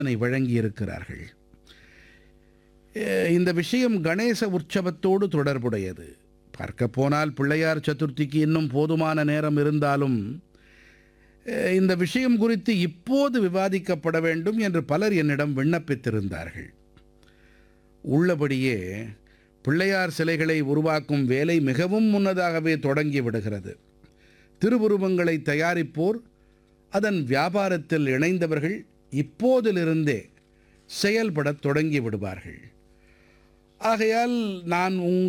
ஆலோசனை வழங்கியிருக்கிறார்கள் அஹ், இந்த விஷயம் கணேச உற்சவத்தோடு தொடர்புடையது பார்க்கப் போனால் பிள்ளையார் சதுர்த்திக்கு இன்னும் போதுமான நேரம் இருந்தாலும் அஹ், இந்த விஷயம் குறித்து இப்போது விவாதிக்கப்பட வேண்டும் என்று பலர் என்னிடம் விண்ணப்பித்திருந்தார்கள் உள்ளபடியே பிள்ளையார் சிலைகளை உருவாக்கும் வேலை மிகவும் முன்னதாகவே தொடங்கி விடுகிறது திருவுருவங்களை தயாரிப்போர் அதன் வியாபாரத்தில் இணைந்தவர்கள் இப்போதிலிருந்தே செயல்படத் தொடங்கி விடுவார்கள் ஆகையால் நான் உங்கள்